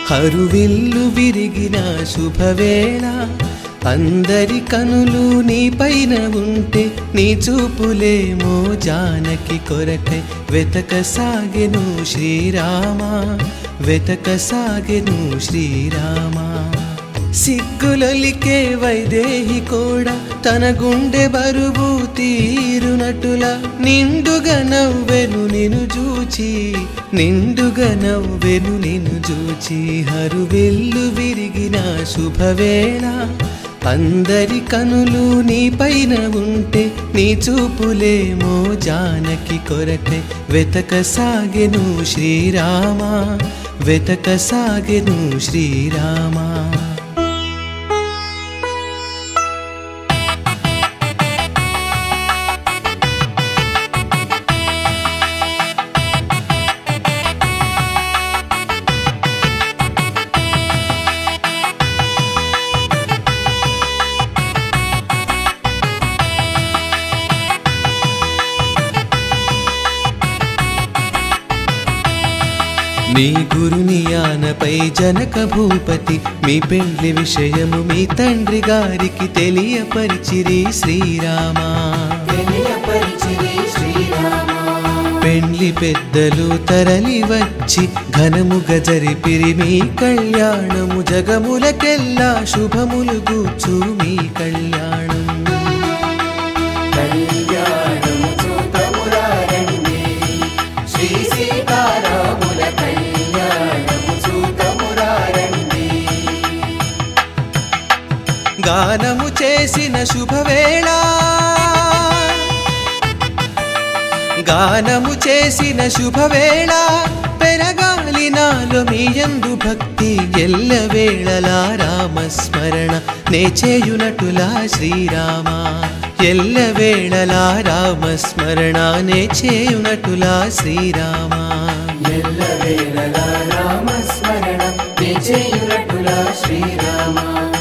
హరువిల్లు విరిగిన శుభవేళ అందరి కనులు నీ పైన ఉంటే నీ చూపులేమో జానకి కొరకై వెతక సాగెను శ్రీరామ వెతక సాగెను శ్రీరామ సిగ్గులొలికే వైదేహి కూడా తన గుండె బరువు తీరునటుల నిండుగా నవ్వెను నిన్ను చూచి నిండుగా నవ్వెను నిన్ను చూచి హరువెల్లు విరిగిన శుభవేళ అందరి కనులు నీ పైన ఉంటే నీ చూపులేమో జానకి కొరకై వెతక సాగెను శ్రీరామ వెతక సాగెను శ్రీరామ నీ గురుని ఆనపై జనక భూపతి మీ పెండ్లి విషయము మీ తండ్రి గారికి తెలియపరిచిరి శ్రీరామ తెలియపరిచిరి శ్రీరామ పెండ్లి పెద్దలు తరలి వచ్చి ఘనముగ జరిపిరి మీ కళ్యాణము జగములకెల్లా శుభములు గూర్చు మీ కళ్యాణం కళ్యాణము చూతమురారండి శ్రీ సీతారాముల కళ్యాణము చూతమురారండి గానము చేసిన శుభవేళ గానము చేసిన శుభవేళ పెరగాలి నాలో మీ యందు భక్తి ఎల్లవేళలా రామస్మరణ నే చేయునటులా శ్రీరామ ఎల్లవేళలా రామస్మరణ నే చేయునటులా శ్రీరామ ఎల్లవేళలా రామస్మరణ విజయునటుల శ్రీరామ